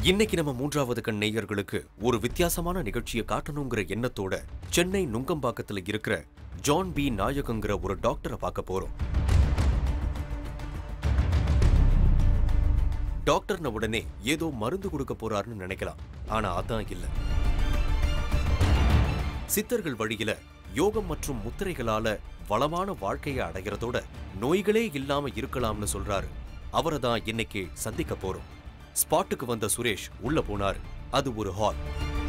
இன்னைக்கு நம்ம மூன்றாவது கண் நேயர்களுக்கு ஒரு வித்தியாசமான நிகழ்ச்சியை காட்டணுங்கிற எண்ணத்தோட சென்னை நுங்கம்பாக்கத்துல இருக்கிற ஜான் பி நாயகங்கிற ஒரு டாக்டரை பார்க்க போறோம் டாக்டர்ன உடனே ஏதோ மருந்து கொடுக்க போறாருன்னு நினைக்கலாம் ஆனா அதான் இல்ல சித்தர்கள் வழியில யோகம் மற்றும் முத்திரைகளால வளமான வாழ்க்கையை அடைகிறதோட நோய்களே இல்லாம இருக்கலாம்னு சொல்றாரு அவரை தான் இன்னைக்கு சந்திக்க போறோம் ஸ்பாட்டுக்கு வந்த சுரேஷ் உள்ள போனாரு அது ஒரு ஹால்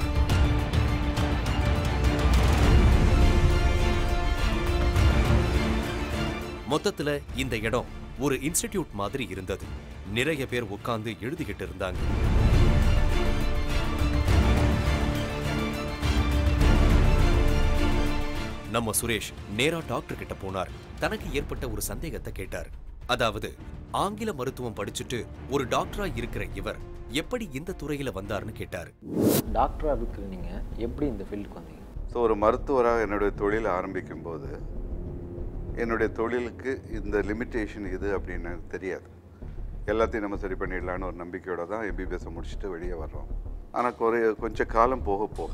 மொத்தத்துல இந்த இடம் ஒரு இன்ஸ்டிடியூட் மாதிரி இருந்தது நிறைய பேர் உட்கார்ந்து எழுதிக்கிட்டு இருந்தாங்க நம்ம சுரேஷ் நேரா டாக்டர் கிட்ட போனார் தனக்கு ஏற்பட்ட ஒரு சந்தேகத்தை கேட்டார் அதாவது ஆங்கில மருத்துவம் படிச்சுட்டு ஒரு டாக்டரா இருக்கிற இவர் எப்படி இந்த துறையில வந்தாருன்னு கேட்டாரு டாக்டராக இருக்கிற நீங்கள் எப்படி இந்த ஃபீல்டுக்கு வந்தீங்க ஸோ ஒரு மருத்துவராக என்னுடைய தொழில் ஆரம்பிக்கும் போது என்னுடைய தொழிலுக்கு இந்த லிமிட்டேஷன் இது அப்படின்னு எனக்கு தெரியாது எல்லாத்தையும் நம்ம சரி பண்ணிடலான்னு ஒரு நம்பிக்கையோட தான் எம்பிபிஎஸ்ஸை முடிச்சுட்டு வெளியே வர்றோம் ஆனால் குறைய கொஞ்சம் காலம் போக போக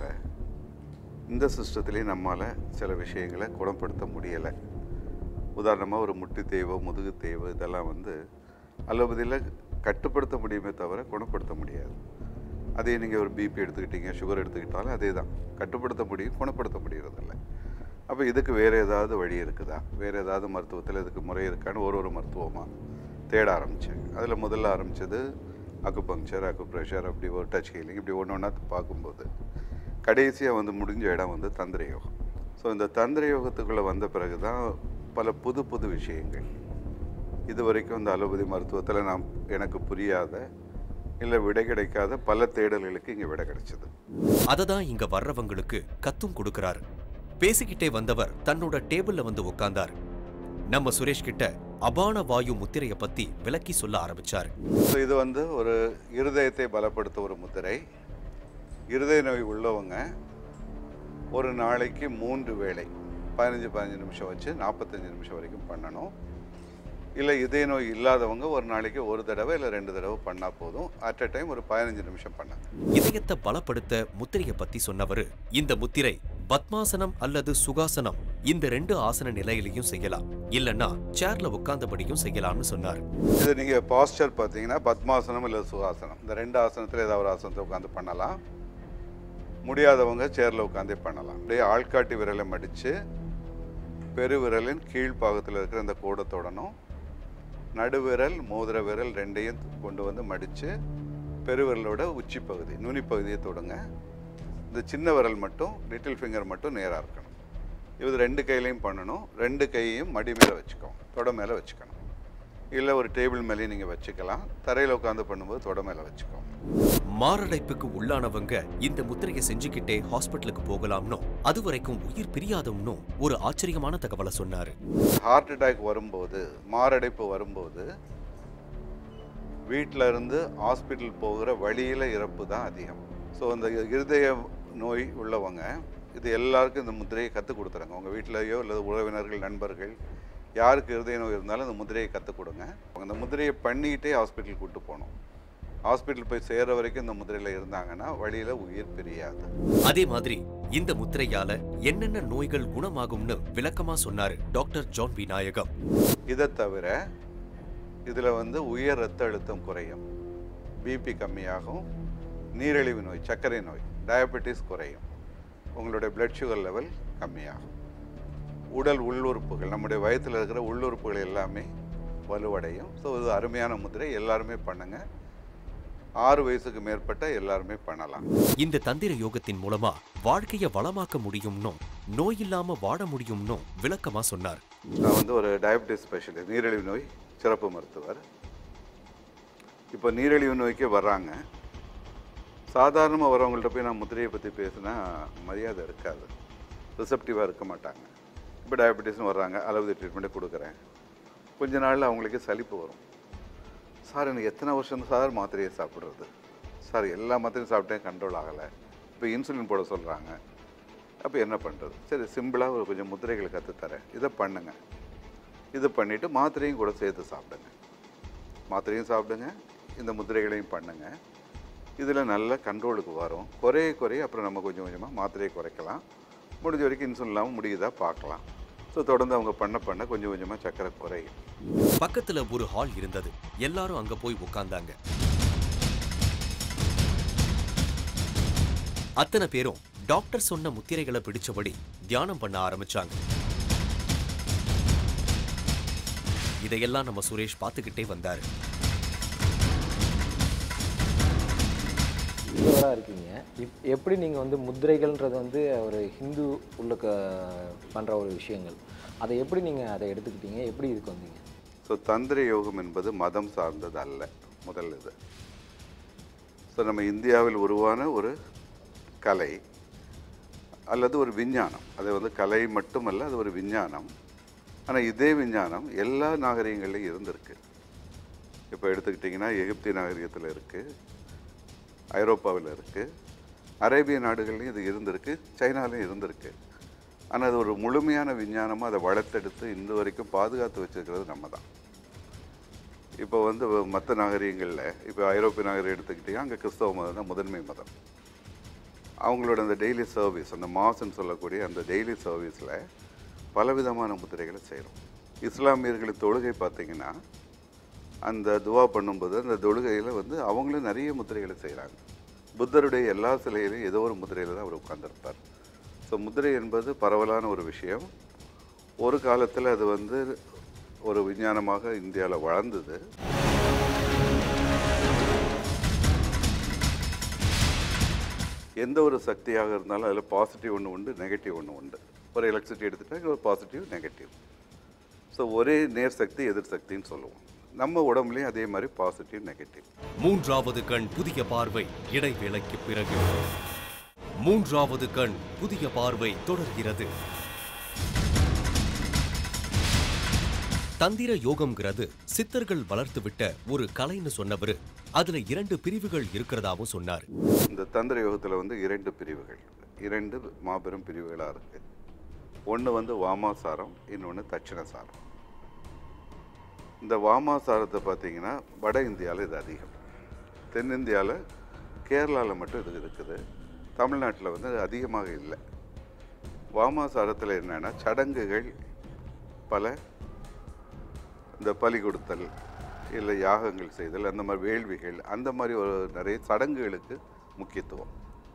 இந்த சிஸ்டத்துலேயும் நம்மால் சில விஷயங்களை குணப்படுத்த முடியலை உதாரணமாக ஒரு முட்டி தேய்வு முதுகு தேய்வு இதெல்லாம் வந்து அலோபதியில் கட்டுப்படுத்த முடியுமே தவிர குணப்படுத்த முடியாது அதே நீங்கள் ஒரு பிபி எடுத்துக்கிட்டீங்க சுகர் எடுத்துக்கிட்டாலும் அதே தான் கட்டுப்படுத்த முடியும் குணப்படுத்த முடியறதில்ல அப்போ இதுக்கு வேறு ஏதாவது வழி இருக்குதா வேறு ஏதாவது மருத்துவத்தில் இதுக்கு முறை இருக்கான்னு ஒரு ஒரு மருத்துவமாக தேட ஆரம்பித்தேன் அதில் முதல்ல ஆரம்பித்தது அக்குபங்க்சர் அக்குப்ரெஷர் அப்படி ஒரு டச் ஹீலிங் இப்படி ஒன்று ஒன்றா பார்க்கும்போது கடைசியாக வந்து முடிஞ்ச இடம் வந்து தந்திர யோகம் ஸோ இந்த தந்திர யோகத்துக்குள்ளே வந்த பிறகு தான் பல புது புது விஷயங்கள் இது வரைக்கும் இந்த அலோபதி மருத்துவத்தில் நாம் எனக்கு புரியாத இல்லை விடை கிடைக்காத பல தேடல்களுக்கு இங்கே விடை கிடைச்சது அதை தான் இங்க வர்றவங்களுக்கு கத்தும் கொடுக்கறாரு பேசிக்கிட்டே வந்தவர் தன்னோட டேபிள்ல வந்து உட்கார்ந்தார் நம்ம சுரேஷ் கிட்ட அபான வாயு முத்திரைய பத்தி விளக்கி சொல்ல ஆரம்பிச்சாரு ஸோ இது வந்து ஒரு இருதயத்தை பலப்படுத்த ஒரு முத்திரை இருதய நோய் உள்ளவங்க ஒரு நாளைக்கு மூன்று வேளை பதினஞ்சு பதினஞ்சு நிமிஷம் வச்சு நாற்பத்தஞ்சு நிமிஷம் வரைக்கும் பண்ணணும் இல்லை இதய நோய் இல்லாதவங்க ஒரு நாளைக்கு ஒரு தடவை இல்லை ரெண்டு தடவை பண்ணால் போதும் அட் அ டைம் ஒரு பதினஞ்சு நிமிஷம் பண்ணாங்க இதயத்தை பலப்படுத்த முத்திரைய பத்தி சொன்னவரு இந்த முத்திரை பத்மாசனம் அல்லது சுகாசனம் இந்த ரெண்டு ஆசன நிலையிலையும் செய்யலாம் இல்லன்னா சேர்ல உட்கார்ந்தபடியும் செய்யலாம்னு சொன்னார் இது நீங்கள் பாஸ்டர் பார்த்தீங்கன்னா பத்மாசனம் இல்லை சுகாசனம் இந்த ரெண்டு ஆசனத்தில் ஏதாவது ஒரு ஆசனத்தை உட்காந்து பண்ணலாம் முடியாதவங்க சேரில் உட்காந்தே பண்ணலாம் அப்படியே ஆள்காட்டி விரலை மடித்து பெருவிரலின் கீழ்ப்பாகத்தில் இருக்கிற இந்த கோடை தொடணும் நடுவிரல் மோதிர விரல் ரெண்டையும் கொண்டு வந்து மடித்து பெருவிரலோட உச்சி பகுதி நுனி பகுதியை தொடுங்க இந்த சின்ன விரல் மட்டும் லிட்டில் ஃபிங்கர் மட்டும் நேராக இருக்கணும் இது ரெண்டு கையிலையும் பண்ணணும் ரெண்டு கையையும் மடி மேலே வச்சுக்கோங்க தொட மேலே வச்சுக்கணும் இல்லை ஒரு டேபிள் மேலேயும் நீங்கள் வச்சுக்கலாம் தரையில் உட்காந்து பண்ணும்போது தொட மேலே வச்சுக்கோங்க மாரடைப்புக்கு உள்ளானவங்க இந்த முத்திரையை செஞ்சுக்கிட்டே ஹாஸ்பிட்டலுக்கு போகலாம்னோ அது வரைக்கும் உயிர் பிரியாதும்னு ஒரு ஆச்சரியமான தகவலை சொன்னாரு ஹார்ட் அட்டாக் வரும்போது மாரடைப்பு வரும்போது வீட்டில் இருந்து ஹாஸ்பிட்டல் போகிற வழியில் இறப்பு தான் அதிகம் ஸோ இந்த இருதய நோய் உள்ளவங்க இது எல்லாருக்கும் இந்த முத்திரையை கற்றுக் கொடுத்துறாங்க உங்கள் வீட்டிலையோ இல்லை உறவினர்கள் நண்பர்கள் யாருக்கு இருதய நோய் இருந்தாலும் இந்த முத்திரையை கற்றுக் கொடுங்க அந்த முத்திரையை பண்ணிக்கிட்டே ஹாஸ்பிட்டல் கூட்டு போகணும் ஹாஸ்பிட்டல் போய் சேர்ற வரைக்கும் இந்த முத்திரையில் இருந்தாங்கன்னா வழியில் உயிர் பிரியாது அதே மாதிரி இந்த முத்திரையால என்னென்ன நோய்கள் குணமாகும்னு விளக்கமா சொன்னாரு டாக்டர் ஜான் வி நாயகம் இதை தவிர இதில் வந்து உயர் ரத்த அழுத்தம் குறையும் பிபி கம்மியாகும் நீரிழிவு நோய் சர்க்கரை நோய் டயபெட்டிஸ் குறையும் உங்களுடைய பிளட் சுகர் லெவல் கம்மியாகும் உடல் உள்ளுறுப்புகள் நம்முடைய வயத்தில் இருக்கிற உள்ளுறுப்புகள் எல்லாமே வலுவடையும் ஸோ இது அருமையான முத்திரை எல்லாருமே பண்ணுங்க ஆறு வயசுக்கு மேற்பட்ட எல்லாருமே பண்ணலாம் இந்த தந்திர யோகத்தின் மூலமா வாழ்க்கைய வளமாக்க முடியும்னும் நோய் இல்லாம வாழ முடியும்னும் விளக்கமா சொன்னார் நான் வந்து ஒரு டயபெட்டிஸ் ஸ்பெஷலிஸ்ட் நீரிழிவு நோய் சிறப்பு மருத்துவர் இப்போ நீரிழிவு நோய்க்கு வர்றாங்க சாதாரணமாக வரவங்கள்ட்ட போய் நான் முத்திரையை பற்றி பேசினா மரியாதை இருக்காது ரிசப்டிவாக இருக்க மாட்டாங்க இப்போ டயபெட்டிஸ்னு வர்றாங்க அளவு ட்ரீட்மெண்ட்டை கொடுக்குறேன் கொஞ்ச நாளில் அவங்களுக்கு சலிப்பு வரும் சார் எனக்கு எத்தனை வருஷம் சார் மாத்திரையை சாப்பிட்றது சார் எல்லா மாத்திரையும் சாப்பிட்டேன் கண்ட்ரோல் ஆகலை இப்போ இன்சுலின் போட சொல்கிறாங்க அப்போ என்ன பண்ணுறது சரி சிம்பிளாக ஒரு கொஞ்சம் முத்திரைகள் கற்றுத்தரேன் இதை பண்ணுங்க இது பண்ணிவிட்டு மாத்திரையும் கூட சேர்த்து சாப்பிடுங்க மாத்திரையும் சாப்பிடுங்க இந்த முத்திரைகளையும் பண்ணுங்க இதில் நல்ல கண்ட்ரோலுக்கு வரும் குறைய குறைய அப்புறம் நம்ம கொஞ்சம் கொஞ்சமாக மாத்திரையை குறைக்கலாம் முடிஞ்ச வரைக்கும் இன்சுலின் இல்லாமல் முடியுதா பார்க்கலாம் ஸோ தொடர்ந்து அவங்க பண்ண பண்ண கொஞ்சம் கொஞ்சமாக சக்கரை குறையும் பக்கத்துல ஒரு ஹால் இருந்தது எல்லாரும் அங்க போய் உட்கார்ந்தாங்க அத்தனை பேரும் டாக்டர் சொன்ன முத்திரைகளை பிடிச்சபடி தியானம் பண்ண ஆரம்பிச்சாங்க இதையெல்லாம் நம்ம சுரேஷ் பார்த்துக்கிட்டே வந்தாரு ஹிந்துவராக இருக்கீங்க இப் எப்படி நீங்கள் வந்து முத்திரைகள்ன்றது வந்து ஒரு ஹிந்து உள்ளுக்க பண்ணுற ஒரு விஷயங்கள் அதை எப்படி நீங்கள் அதை எடுத்துக்கிட்டீங்க எப்படி இதுக்கு வந்தீங்க ஸோ தந்திர யோகம் என்பது மதம் சார்ந்தது அல்ல முதல் இது ஸோ நம்ம இந்தியாவில் உருவான ஒரு கலை அல்லது ஒரு விஞ்ஞானம் அது வந்து கலை மட்டுமல்ல அது ஒரு விஞ்ஞானம் ஆனால் இதே விஞ்ஞானம் எல்லா நாகரிகங்கள்லையும் இருந்திருக்கு இப்போ எடுத்துக்கிட்டிங்கன்னா எகிப்திய நாகரிகத்தில் இருக்குது ஐரோப்பாவில் இருக்குது அரேபிய நாடுகள்லையும் இது இருந்திருக்கு சைனாலையும் இருந்திருக்கு ஆனால் அது ஒரு முழுமையான விஞ்ஞானமாக அதை வளர்த்தெடுத்து இன்று வரைக்கும் பாதுகாத்து வச்சிருக்கிறது நம்ம தான் இப்போ வந்து மற்ற நாகரிகங்களில் இப்போ ஐரோப்பிய நாகரிகம் எடுத்துக்கிட்டிங்கன்னா அங்கே கிறிஸ்தவ மதம் தான் முதன்மை மதம் அவங்களோட அந்த டெய்லி சர்வீஸ் அந்த மாஸ்ன்னு சொல்லக்கூடிய அந்த டெய்லி சர்வீஸில் பலவிதமான முத்திரைகளை செய்கிறோம் இஸ்லாமியர்களின் தொழுகை பார்த்தீங்கன்னா அந்த துவா பண்ணும்போது அந்த தொழுகையில் வந்து அவங்களும் நிறைய முத்திரைகளை செய்கிறாங்க புத்தருடைய எல்லா சிலையிலையும் ஏதோ ஒரு முத்திரையில் தான் அவர் உட்கார்ந்திருப்பார் ஸோ முத்திரை என்பது பரவலான ஒரு விஷயம் ஒரு காலத்தில் அது வந்து ஒரு விஞ்ஞானமாக இந்தியாவில் வளர்ந்தது எந்த ஒரு சக்தியாக இருந்தாலும் அதில் பாசிட்டிவ் ஒன்று உண்டு நெகட்டிவ் ஒன்று உண்டு ஒரு எலக்ட்ரிசிட்டி எடுத்துட்டா ஒரு பாசிட்டிவ் நெகட்டிவ் ஸோ ஒரே நேர் சக்தி எதிர் சக்தின்னு சொல்லுவோம் நம்ம உடம்புலையும் அதே மாதிரி பாசிட்டிவ் நெகட்டிவ் மூன்றாவது கண் புதிய பார்வை இடைவேளைக்கு பிறகு மூன்றாவது கண் புதிய பார்வை தொடர்கிறது தந்திர யோகம்ங்கிறது சித்தர்கள் வளர்த்துவிட்ட ஒரு கலைன்னு சொன்னவரு அதுல இரண்டு பிரிவுகள் இருக்கிறதாவும் சொன்னார் இந்த தந்திர யோகத்தில் வந்து இரண்டு பிரிவுகள் இரண்டு மாபெரும் பிரிவுகளாக இருக்கு ஒன்று வந்து வாமாசாரம் இன்னொன்று தட்சிணசாரம் இந்த வாமாசாரத்தை பார்த்தீங்கன்னா வட இந்தியாவில் இது அதிகம் தென்னிந்தியாவில் கேரளாவில் மட்டும் இது இருக்குது தமிழ்நாட்டில் வந்து அது அதிகமாக இல்லை வாமாசாரத்தில் என்னென்னா சடங்குகள் பல இந்த பலி கொடுத்தல் இல்லை யாகங்கள் செய்தல் அந்த மாதிரி வேள்விகள் அந்த மாதிரி ஒரு நிறைய சடங்குகளுக்கு முக்கியத்துவம்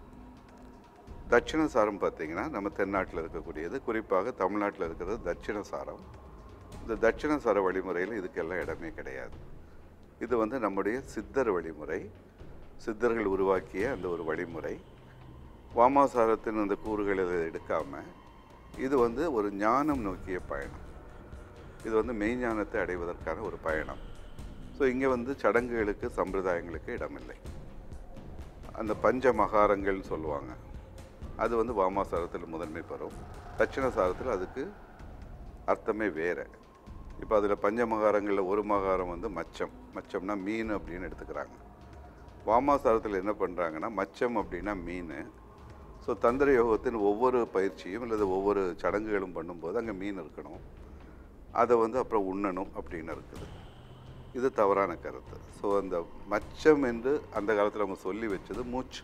தட்சிணசாரம் பார்த்தீங்கன்னா நம்ம தென்னாட்டில் இருக்கக்கூடியது குறிப்பாக தமிழ்நாட்டில் இருக்கிறது தட்சிணசாரம் இந்த தட்சிணசார வழிமுறையில் இதுக்கெல்லாம் இடமே கிடையாது இது வந்து நம்முடைய சித்தர் வழிமுறை சித்தர்கள் உருவாக்கிய அந்த ஒரு வழிமுறை வாமாசாரத்தின் அந்த கூறுகளை எடுக்காமல் இது வந்து ஒரு ஞானம் நோக்கிய பயணம் இது வந்து மெய்ஞானத்தை அடைவதற்கான ஒரு பயணம் ஸோ இங்கே வந்து சடங்குகளுக்கு சம்பிரதாயங்களுக்கு இடமில்லை அந்த பஞ்ச மகாரங்கள்னு சொல்லுவாங்க அது வந்து வாமாசாரத்தில் முதன்மை பெறும் தட்சிணசாரத்தில் அதுக்கு அர்த்தமே வேறு இப்போ அதில் பஞ்ச மகாரங்களில் ஒரு மகாரம் வந்து மச்சம் மச்சம்னா மீன் அப்படின்னு எடுத்துக்கிறாங்க வாமாசாரத்தில் என்ன பண்ணுறாங்கன்னா மச்சம் அப்படின்னா மீன் ஸோ தந்திர யோகத்தின் ஒவ்வொரு பயிற்சியும் அல்லது ஒவ்வொரு சடங்குகளும் பண்ணும்போது அங்கே மீன் இருக்கணும் அதை வந்து அப்புறம் உண்ணணும் அப்படின்னு இருக்குது இது தவறான கருத்து ஸோ அந்த மச்சம் என்று அந்த காலத்தில் அவங்க சொல்லி வச்சது மூச்சு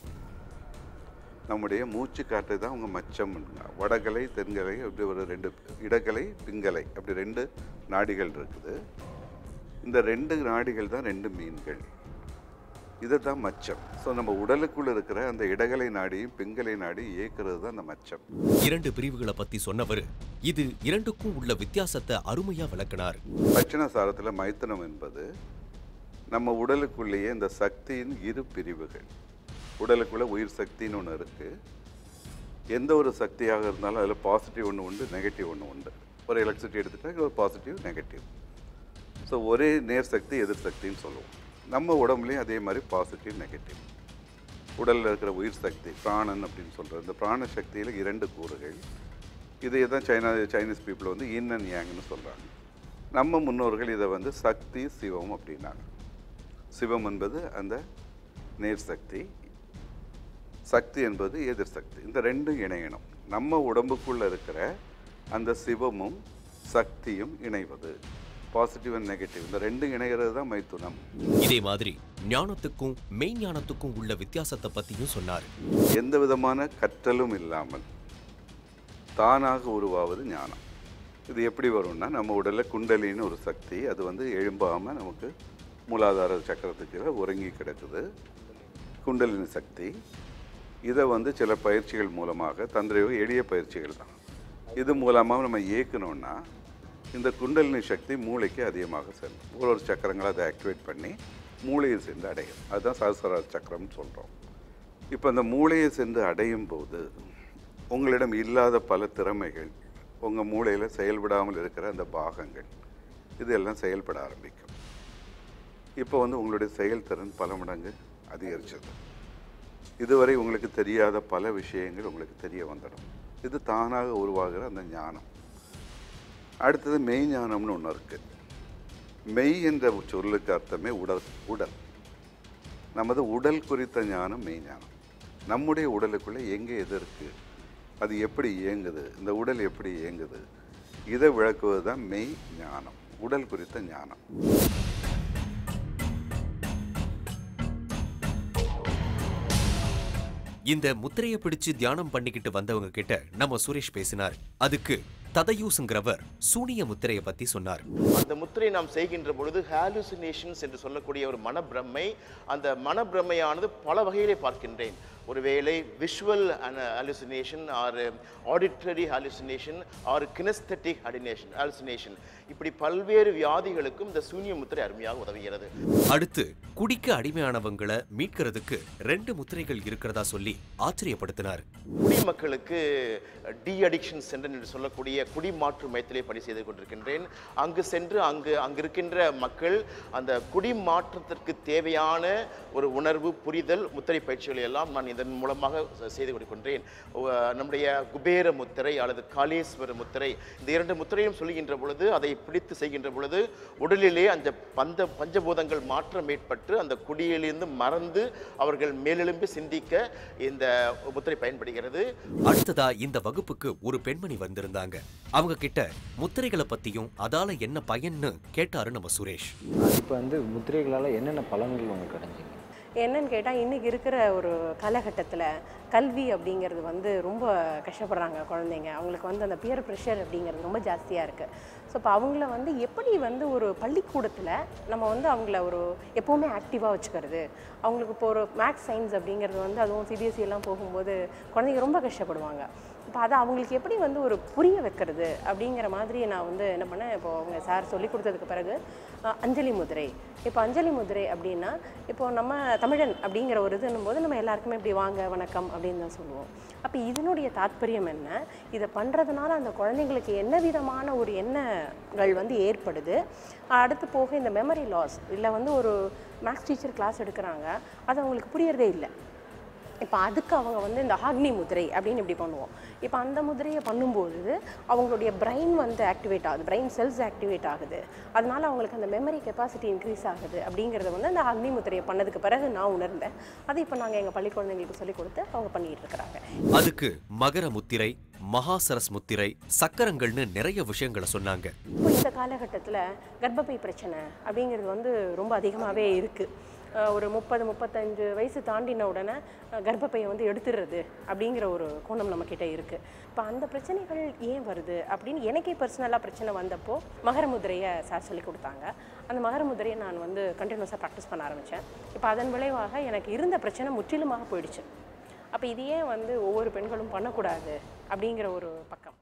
நம்முடைய மூச்சு காற்று தான் அவங்க மச்சம் வடகலை தென்கலை அப்படி ஒரு ரெண்டு இடகலை பிங்கலை அப்படி ரெண்டு நாடிகள் இருக்குது இந்த ரெண்டு நாடிகள் தான் ரெண்டு மீன்கள் இதை தான் மச்சம் ஸோ நம்ம உடலுக்குள்ள இருக்கிற அந்த இடகலை நாடியும் பிங்கலை நாடி இயக்கிறது தான் அந்த மச்சம் இரண்டு பிரிவுகளை பத்தி சொன்னவர் இது இரண்டுக்கும் உள்ள வித்தியாசத்தை அருமையா விளக்குனார் தட்சிணசாரத்தில் மைத்தனம் என்பது நம்ம உடலுக்குள்ளேயே இந்த சக்தியின் இரு பிரிவுகள் உடலுக்குள்ள உயிர் சக்தின்னு ஒன்று இருக்குது எந்த ஒரு சக்தியாக இருந்தாலும் அதில் பாசிட்டிவ் ஒன்று உண்டு நெகட்டிவ் ஒன்று உண்டு ஒரு எலக்ட்ரிசிட்டி எடுத்துட்டா ஒரு பாசிட்டிவ் நெகட்டிவ் ஸோ ஒரே நேர் சக்தி எதிர் சக்தின்னு சொல்லுவோம் நம்ம உடம்புலையும் அதே மாதிரி பாசிட்டிவ் நெகட்டிவ் உடலில் இருக்கிற உயிர் சக்தி பிராணன் அப்படின்னு சொல்கிறது இந்த பிராண சக்தியில் இரண்டு கூறுகள் இதை தான் சைனா சைனீஸ் பீப்புள் வந்து இன் அண்ட் யாங்னு சொல்கிறாங்க நம்ம முன்னோர்கள் இதை வந்து சக்தி சிவம் அப்படின்னாங்க சிவம் என்பது அந்த நேர் சக்தி சக்தி என்பது எதிர் சக்தி இந்த ரெண்டும் இணையணும் நம்ம உடம்புக்குள்ள இருக்கிற அந்த சிவமும் சக்தியும் இணைவது பாசிட்டிவ் அண்ட் நெகட்டிவ் இந்த ரெண்டும் இணைகிறது தான் மைத்துனம் இதே மாதிரி ஞானத்துக்கும் மெய்ஞானத்துக்கும் உள்ள வித்தியாசத்தை பத்தியும் சொன்னாரு எந்த விதமான கற்றலும் இல்லாமல் தானாக உருவாவது ஞானம் இது எப்படி வரும்னா நம்ம உடலில் குண்டலின்னு ஒரு சக்தி அது வந்து எழும்பாமல் நமக்கு மூலாதார சக்கரத்துக்கு கீழே உறங்கி கிடக்குது குண்டலினி சக்தி இதை வந்து சில பயிற்சிகள் மூலமாக தந்திரயோக எளிய பயிற்சிகள் தான் இது மூலமாக நம்ம இயக்கணும்னா இந்த குண்டலினி சக்தி மூளைக்கு அதிகமாக செல்லும் ஒரு ஒரு சக்கரங்களை அதை ஆக்டிவேட் பண்ணி மூளையை சென்று அடையும் அதுதான் சஹசிர சக்கரம்னு சொல்கிறோம் இப்போ அந்த மூளையை சென்று அடையும் போது உங்களிடம் இல்லாத பல திறமைகள் உங்கள் மூளையில் செயல்படாமல் இருக்கிற அந்த பாகங்கள் இதெல்லாம் செயல்பட ஆரம்பிக்கும் இப்போ வந்து உங்களுடைய செயல்திறன் பல மடங்கு அதிகரிச்சது இதுவரை உங்களுக்கு தெரியாத பல விஷயங்கள் உங்களுக்கு தெரிய வந்துடும் இது தானாக உருவாகிற அந்த ஞானம் அடுத்தது மெய் ஞானம்னு ஒன்று இருக்குது மெய் என்ற சொல்லுக்கு அர்த்தமே உடல் உடல் நமது உடல் குறித்த ஞானம் மெய் ஞானம் நம்முடைய உடலுக்குள்ளே எங்கே எது இருக்குது அது எப்படி இயங்குது இந்த உடல் எப்படி இயங்குது இதை விளக்குவது தான் மெய் ஞானம் உடல் குறித்த ஞானம் இந்த முத்திரையை பிடிச்சு தியானம் பண்ணிக்கிட்டு வந்தவங்க கிட்ட நம்ம சுரேஷ் பேசினார் அதுக்கு ததயூசுங்கிறவர் சூனிய முத்திரையை பத்தி சொன்னார் அந்த முத்திரை நாம் செய்கின்ற பொழுது ஹாலுசினேஷன்ஸ் என்று சொல்லக்கூடிய ஒரு மனப்பிரமை அந்த மனப்பிரமையானது பல வகையிலே பார்க்கின்றேன் ஒருவேளை visual hallucination or auditory hallucination or kinesthetic hallucination hallucination இப்படி பல்வேறு வியாதிகளுக்கும் இந்த சூனிய முத்திரை அருமையாக உதவுகிறது அடுத்து குடிக்க அடிமையானவங்களை மீட்கிறதுக்கு ரெண்டு முத்திரைகள் இருக்கிறதா சொல்லி ஆச்சரியப்படுத்தினார் குடிமக்களுக்கு டி அடிக்ஷன் சென்டர் என்று சொல்லக்கூடிய குடிமாற்று மையத்திலே பணி செய்து கொண்டிருக்கின்றேன் அங்கு சென்று அங்கு அங்கு இருக்கின்ற மக்கள் அந்த குடிமாற்றத்திற்கு தேவையான ஒரு உணர்வு புரிதல் முத்திரை பயிற்சிகளை எல்லாம் நான் இதன் மூலமாக செ- செய்து கொடுக்கின்றேன் உ- நம்முடைய குபேர முத்திரை அல்லது காளேஸ்வர முத்திரை இந்த இரண்டு முத்திரையும் சொல்லுகின்ற பொழுது அதை பிடித்து செய்கின்ற பொழுது உடலிலே அந்த பந்த பஞ்சபூதங்கள் மாற்றம் ஏற்பட்டு அந்த குடியிலிருந்து மறந்து அவர்கள் மேலெழும்பி சிந்திக்க இந்த முத்திரை பயன்படுகிறது அடுத்ததா இந்த வகுப்புக்கு ஒரு பெண்மணி வந்திருந்தாங்க அவங்க கிட்ட முத்திரைகளை பத்தியும் அதால என்ன பயன்னு கேட்டாரு நம்ம சுரேஷ் இப்போ வந்து முத்திரைகளால் என்னென்ன பலன்கள் உங்களுக்கு கிடைச்சிங்க என்னன்னு கேட்டால் இன்றைக்கி இருக்கிற ஒரு காலகட்டத்தில் கல்வி அப்படிங்கிறது வந்து ரொம்ப கஷ்டப்படுறாங்க குழந்தைங்க அவங்களுக்கு வந்து அந்த பியர் ப்ரெஷர் அப்படிங்கிறது ரொம்ப ஜாஸ்தியாக இருக்குது ஸோ இப்போ அவங்கள வந்து எப்படி வந்து ஒரு பள்ளிக்கூடத்தில் நம்ம வந்து அவங்கள ஒரு எப்போவுமே ஆக்டிவாக வச்சுக்கிறது அவங்களுக்கு இப்போ ஒரு மேக்ஸ் சயின்ஸ் அப்படிங்கிறது வந்து அதுவும் சிபிஎஸ்சி எல்லாம் போகும்போது குழந்தைங்க ரொம்ப கஷ்டப்படுவாங்க இப்போ அதை அவங்களுக்கு எப்படி வந்து ஒரு புரிய வைக்கிறது அப்படிங்கிற மாதிரி நான் வந்து என்ன பண்ணேன் இப்போ அவங்க சார் சொல்லி கொடுத்ததுக்கு பிறகு அஹ், அஞ்சலி முதிரை இப்போ அஞ்சலி முதிரை அப்படின்னா இப்போ நம்ம தமிழன் அப்படிங்கிற ஒரு இதுன்னும் போது நம்ம எல்லாருக்குமே இப்படி வாங்க வணக்கம் அப்படின்னு தான் சொல்லுவோம் அப்போ இதனுடைய தாத்பரியம் என்ன இதை பண்ணுறதுனால அந்த குழந்தைங்களுக்கு என்ன விதமான ஒரு எண்ணங்கள் வந்து ஏற்படுது அடுத்து போக இந்த மெமரி லாஸ் இல்லை வந்து ஒரு மேக்ஸ் டீச்சர் கிளாஸ் எடுக்கிறாங்க அது அவங்களுக்கு புரியறதே இல்லை இப்போ அதுக்கு அவங்க வந்து இந்த ஆக்னி முதிரை அப்படின்னு இப்படி பண்ணுவோம் இப்போ அந்த முதிரையை பண்ணும்போது அவங்களுடைய பிரெயின் வந்து ஆக்டிவேட் ஆகுது பிரெயின் செல்ஸ் ஆக்டிவேட் ஆகுது அதனால அவங்களுக்கு அந்த மெமரி கெப்பாசிட்டி இன்க்ரீஸ் ஆகுது அப்படிங்கிறத வந்து அந்த அக்னி முதிரையை பண்ணதுக்கு பிறகு நான் உணர்ந்தேன் அது இப்போ நாங்கள் எங்கள் பள்ளி குழந்தைங்களுக்கு சொல்லிக் கொடுத்து அவங்க பண்ணிட்டு இருக்கிறாங்க அதுக்கு மகர முத்திரை மகாசரஸ் முத்திரை சக்கரங்கள்னு நிறைய விஷயங்களை சொன்னாங்க இப்போ இந்த காலகட்டத்தில் கர்ப்பப்பை பிரச்சனை அப்படிங்கிறது வந்து ரொம்ப அதிகமாகவே இருக்குது ஒரு முப்பது முப்பத்தஞ்சு வயசு தாண்டின உடனே அஹ், கர்ப்பப்பையை வந்து எடுத்துடுறது அப்படிங்கிற ஒரு கோணம் நம்மக்கிட்ட இருக்குது இப்போ அந்த பிரச்சனைகள் ஏன் வருது அப்படின்னு எனக்கே பர்சனலாக பிரச்சனை வந்தப்போ மகர முதிரையை சார் சொல்லி கொடுத்தாங்க அந்த மகர முதிரையை நான் வந்து கண்டினியூஸாக ப்ராக்டிஸ் பண்ண ஆரம்பித்தேன் இப்போ அதன் விளைவாக எனக்கு இருந்த பிரச்சனை முற்றிலுமாக போயிடுச்சு அப்போ இது ஏன் வந்து ஒவ்வொரு பெண்களும் பண்ணக்கூடாது அப்படிங்கிற ஒரு பக்கம்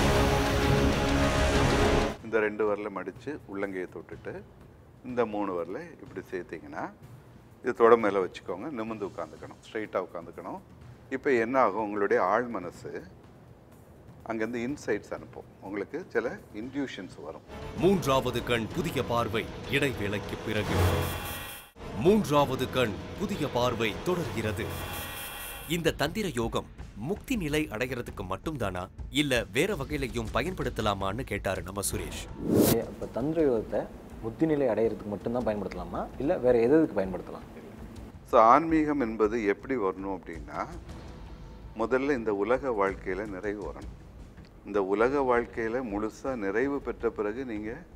இந்த ரெண்டு வரல மடித்து உள்ளங்கையை தொட்டுட்டு இந்த மூணு வரல இப்படி சேர்த்திங்கன்னா இது தொட மேலே வச்சுக்கோங்க நிமிர்ந்து உட்காந்துக்கணும் ஸ்ட்ரைட்டாக உட்காந்துக்கணும் இப்போ என்ன ஆகும் உங்களுடைய ஆழ் மனசு அங்கேருந்து இன்சைட்ஸ் அனுப்பும் உங்களுக்கு சில இன்ட்யூஷன்ஸ் வரும் மூன்றாவது கண் புதிய பார்வை இடைவேளைக்கு பிறகு மூன்றாவது கண் புதிய பார்வை தொடர்கிறது இந்த தந்திர யோகம் முக்தி நிலை அடைகிறதுக்கு மட்டும்தானா இல்ல வேற வகையிலையும் பயன்படுத்தலாமான்னு கேட்டாரு நம்ம சுரேஷ் இப்போ தந்திர யோகத்தை முத்தி நிலை அடையிறதுக்கு மட்டும்தான் பயன்படுத்தலாமா இல்லை வேற எது எதுக்கு பயன்படுத்தலாம் ஸோ ஆன்மீகம் என்பது எப்படி வரணும் அப்படின்னா முதல்ல இந்த உலக வாழ்க்கையில் நிறைவு வரணும் இந்த உலக வாழ்க்கையில் முழுசாக நிறைவு பெற்ற பிறகு நீங்கள்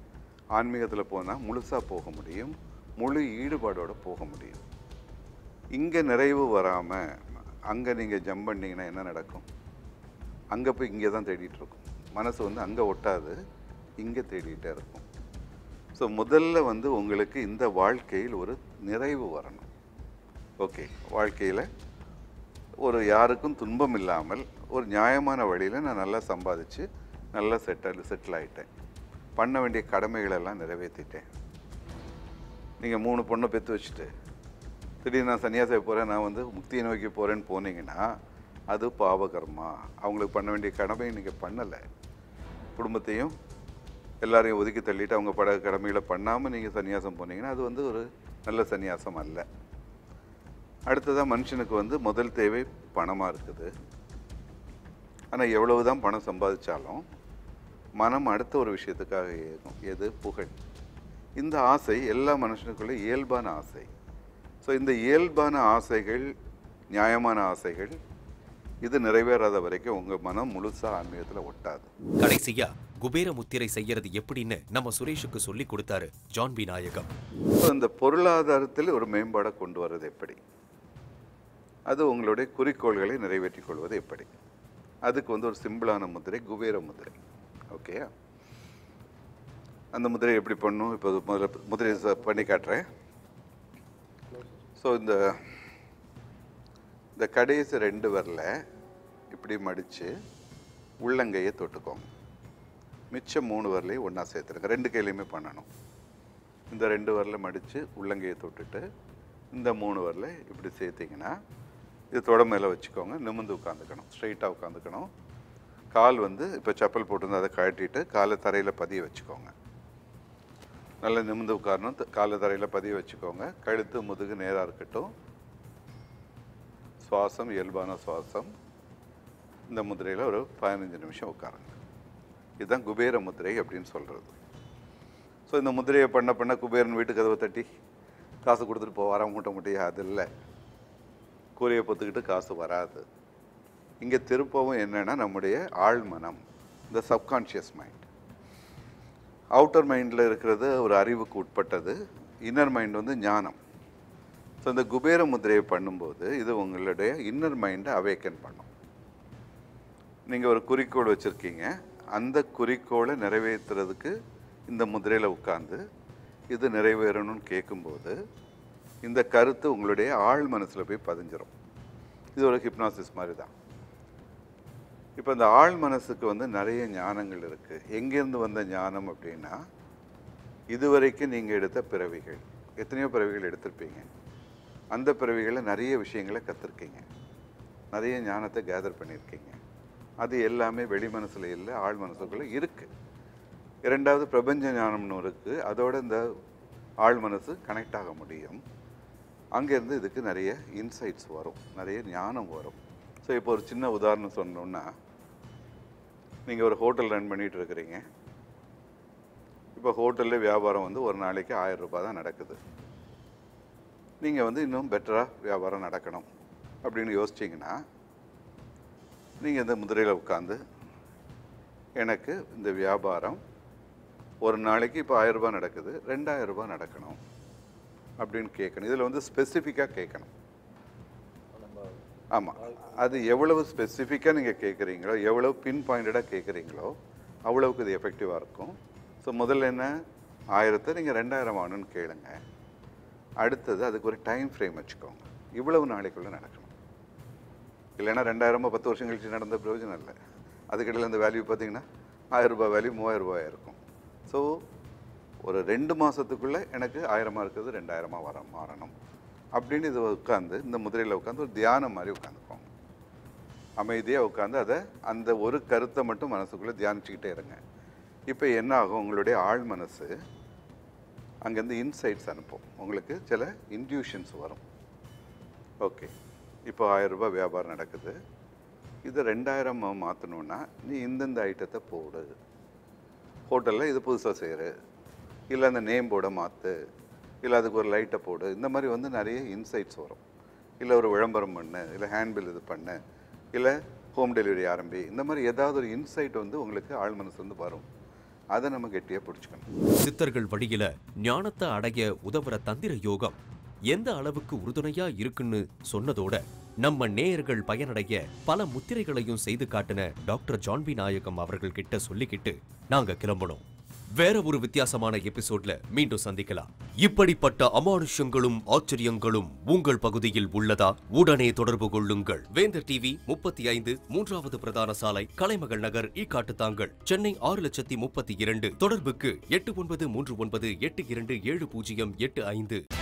ஆன்மீகத்தில் போனால் முழுசாக போக முடியும் முழு ஈடுபாடோட போக முடியும் இங்கே நிறைவு வராமல் அங்கே நீங்கள் ஜம்ப் பண்ணீங்கன்னா என்ன நடக்கும் அங்கே போய் இங்கே தான் தேடிட்டு இருக்கும் மனசு வந்து அங்கே ஒட்டாது இங்கே தேடிட்டே இருக்கும் ஸோ முதல்ல வந்து உங்களுக்கு இந்த வாழ்க்கையில் ஒரு நிறைவு வரணும் ஓகே வாழ்க்கையில் ஒரு யாருக்கும் துன்பம் இல்லாமல் ஒரு நியாயமான வழியில் நான் நல்லா சம்பாதிச்சு நல்லா செட்டில் செட்டில் ஆயிட்டேன் பண்ண வேண்டிய கடமைகளெல்லாம் நிறைவேற்றிட்டேன் நீங்கள் மூணு பொண்ணை பெற்று வச்சுட்டு திடீர்னு நான் சன்னியாசி போகிறேன் நான் வந்து முக்தியை நோக்கி போகிறேன்னு போனீங்கன்னா அது பாவகர்மா அவங்களுக்கு பண்ண வேண்டிய கடமையை நீங்கள் பண்ணலை குடும்பத்தையும் எல்லாரையும் ஒதுக்கி தள்ளிட்டு அவங்க பட கடமைகளை பண்ணாமல் நீங்கள் சன்னியாசம் போனீங்கன்னா அது வந்து ஒரு நல்ல சன்னியாசம் அல்ல அடுத்ததாக மனுஷனுக்கு வந்து முதல் தேவை பணமாக இருக்குது ஆனால் எவ்வளவு தான் பணம் சம்பாதிச்சாலும் மனம் அடுத்த ஒரு விஷயத்துக்காக ஏகும் எது புகழ் இந்த ஆசை எல்லா மனுஷனுக்குள்ள இயல்பான ஆசை ஸோ இந்த இயல்பான ஆசைகள் நியாயமான ஆசைகள் இது நிறைவேறாத வரைக்கும் உங்கள் மனம் முழுசாக ஆன்மீகத்தில் ஒட்டாது கடைசியா குபேர முத்திரை செய்யறது எப்படின்னு நம்ம சுரேஷுக்கு சொல்லி கொடுத்தாரு ஜான் பி நாயகம் ஸோ இந்த பொருளாதாரத்தில் ஒரு மேம்பாடை கொண்டு வர்றது எப்படி அது உங்களுடைய குறிக்கோள்களை நிறைவேற்றிக் கொள்வது எப்படி அதுக்கு வந்து ஒரு சிம்பிளான முதிரை குபேர முதிரை ஓகேயா அந்த முதிரை எப்படி பண்ணும் இப்போ முதல்ல முதிரை ச- பண்ணி காட்டுறேன் ஸோ இந்த இந்த கடைசி ரெண்டு வரல இப்படி மடித்து உள்ளங்கையை தொட்டுக்கோங்க மிச்சம் மூணு வரலையும் ஒன்றா சேர்த்துருங்க ரெண்டு கையிலையுமே பண்ணணும் இந்த ரெண்டு வரல மடித்து உள்ளங்கையை தொட்டுட்டு இந்த மூணு வரல இப்படி சேர்த்திங்கன்னா இது தொட மேலே வச்சுக்கோங்க நிமிர்ந்து உட்காந்துக்கணும் ஸ்ட்ரைட்டாக உட்காந்துக்கணும் கால் வந்து இப்போ செப்பல் போட்டிருந்தா அதை கழட்டிட்டு காலை தரையில் பதிய வச்சுக்கோங்க நல்லா நிமிர்ந்து உட்காரணும் த- காலை தரையில் பதிய வச்சுக்கோங்க கழுத்து முதுகு நேராக இருக்கட்டும் சுவாசம் இயல்பான சுவாசம் இந்த முதிரையில் ஒரு பதினஞ்சு நிமிஷம் உட்காருங்க இதுதான் குபேர முதிரை அப்படின்னு சொல்கிறது ஸோ இந்த முதிரையை பண்ண பண்ண குபேரன் வீட்டு கதவை தட்டி காசு கொடுத்துட்டு போ வர மூட்ட முடியாது அது இல்லை கூரையை பொத்துக்கிட்டு காசு வராது இங்கே திருப்பவும் என்னன்னா நம்முடைய ஆழ்மனம் இந்த சப்கான்ஷியஸ் மைண்ட் அவுட்டர் மைண்டில் இருக்கிறது ஒரு அறிவுக்கு உட்பட்டது இன்னர் மைண்ட் வந்து ஞானம் ஸோ இந்த குபேர முதிரையை பண்ணும்போது இது உங்களுடைய இன்னர் மைண்டை அவேக்கன் பண்ணும் நீங்கள் ஒரு குறிக்கோள் வச்சுருக்கீங்க அந்த குறிக்கோளை நிறைவேற்றுறதுக்கு இந்த முதிரையில் உட்காந்து இது நிறைவேறணும்னு கேட்கும்போது இந்த கருத்து உங்களுடைய ஆழ் மனசில் போய் பதிஞ்சிரும் இது ஒரு ஹிப்னாசிஸ் மாதிரி தான் இப்போ இந்த ஆழ் மனசுக்கு வந்து நிறைய ஞானங்கள் இருக்குது எங்கேருந்து வந்த ஞானம் அப்படின்னா இதுவரைக்கும் நீங்கள் எடுத்த பிறவிகள் எத்தனையோ பிறவிகள் எடுத்திருப்பீங்க அந்த பிறவிகளில் நிறைய விஷயங்களை கற்றுருக்கீங்க நிறைய ஞானத்தை கேதர் பண்ணியிருக்கீங்க அது எல்லாமே வெளி மனசில் இல்லை ஆழ் மனசுக்குள்ளே இருக்குது இரண்டாவது பிரபஞ்ச ஞானம்னு இருக்குது அதோட இந்த ஆழ் மனசு கனெக்ட் ஆக முடியும் அங்கேருந்து இதுக்கு நிறைய இன்சைட்ஸ் வரும் நிறைய ஞானம் வரும் ஸோ இப்போ ஒரு சின்ன உதாரணம் சொன்னோன்னா நீங்கள் ஒரு ஹோட்டல் ரன் பண்ணிட்டு இருக்கிறீங்க இப்போ ஹோட்டலில் வியாபாரம் வந்து ஒரு நாளைக்கு ஆயிரம் ரூபாய் தான் நடக்குது நீங்கள் வந்து இன்னும் பெட்டராக வியாபாரம் நடக்கணும் அப்படின்னு யோசிச்சிங்கன்னா நீங்கள் இந்த முதிரையில் உட்காந்து எனக்கு இந்த வியாபாரம் ஒரு நாளைக்கு இப்போ ஆயிரம் ரூபாய் நடக்குது ரெண்டாயிரம் ரூபாய் நடக்கணும் அப்படின்னு கேட்கணும் இதில் வந்து ஸ்பெசிஃபிக்காக கேட்கணும் ஆமாம் அது எவ்வளவு ஸ்பெசிஃபிக்காக நீங்கள் கேட்குறீங்களோ எவ்வளவு பின் பாயிண்டடாக கேட்குறீங்களோ அவ்வளவுக்கு இது எஃபெக்டிவாக இருக்கும் ஸோ முதல்ல என்ன ஆயிரத்தை நீங்கள் ரெண்டாயிரம் ஆகணும்னு கேளுங்க அடுத்தது அதுக்கு ஒரு டைம் ஃப்ரேம் வச்சுக்கோங்க இவ்வளவு நாளைக்குள்ளே நடக்கணும் இல்லைன்னா ரெண்டாயிரமா பத்து வருஷம் கழிச்சு நடந்த பிரயோஜனம் இல்லை அதுக்கிடையில் அந்த வேல்யூ பார்த்தீங்கன்னா ஆயிரம் ரூபாய் வேல்யூ மூவாயிரம் ரூபாய் இருக்கும் ஸோ ஒரு ரெண்டு மாதத்துக்குள்ளே எனக்கு ஆயிரமா இருக்கிறது ரெண்டாயிரமா வர மாறணும் அப்படின்னு இது உட்காந்து இந்த முதிரையில் உட்காந்து ஒரு தியானம் மாதிரி உட்காந்துக்கோங்க அமைதியாக உட்காந்து அதை அந்த ஒரு கருத்தை மட்டும் மனசுக்குள்ளே தியானிச்சுக்கிட்டே இருங்க இப்போ என்ன ஆகும் உங்களுடைய ஆழ் மனசு அங்கேருந்து இன்சைட்ஸ் அனுப்பும் உங்களுக்கு சில இன்ட்யூஷன்ஸ் வரும் ஓகே இப்போ ஆயிரம் ரூபாய் வியாபாரம் நடக்குது இது ரெண்டாயிரம் மாற்றணுன்னா நீ இந்தந்த ஐட்டத்தை போடு ஹோட்டலில் இது புதுசாக செய்கிற இல்லை அந்த நேம் போர்டை மாற்று இல்லை அதுக்கு ஒரு லைட்டை போடு இந்த மாதிரி வந்து நிறைய இன்சைட்ஸ் வரும் இல்லை ஒரு விளம்பரம் பண்ணு இல்லை ஹேண்ட்பில் இது பண்ணு இல்லை ஹோம் டெலிவரி ஆரம்பி இந்த மாதிரி ஏதாவது ஒரு இன்சைட் வந்து உங்களுக்கு ஆழ் மனசு வந்து வரும் அதை நம்ம கெட்டியாக பிடிச்சிக்கணும் சித்தர்கள் வழியில ஞானத்தை அடைய உதவுற தந்திர யோகம் எந்த அளவுக்கு உறுதுணையா இருக்குன்னு சொன்னதோட நம்ம நேயர்கள் பயனடைய பல முத்திரைகளையும் செய்து காட்டின டாக்டர் ஜான்வி நாயகம் அவர்கள் கிட்ட சொல்லிக்கிட்டு நாங்க கிளம்பணும் வேற ஒரு வித்தியாசமான எபிசோட்ல மீண்டும் சந்திக்கலாம் இப்படிப்பட்ட அமானுஷங்களும் ஆச்சரியங்களும் உங்கள் பகுதியில் உள்ளதா உடனே தொடர்பு கொள்ளுங்கள் வேந்தர் டிவி முப்பத்தி ஐந்து மூன்றாவது பிரதான சாலை கலைமகள் நகர் ஈக்காட்டுத்தாங்கல் சென்னை ஆறு லட்சத்தி முப்பத்தி இரண்டு தொடர்புக்கு எட்டு ஒன்பது மூன்று ஒன்பது எட்டு இரண்டு ஏழு பூஜ்ஜியம் எட்டு ஐந்து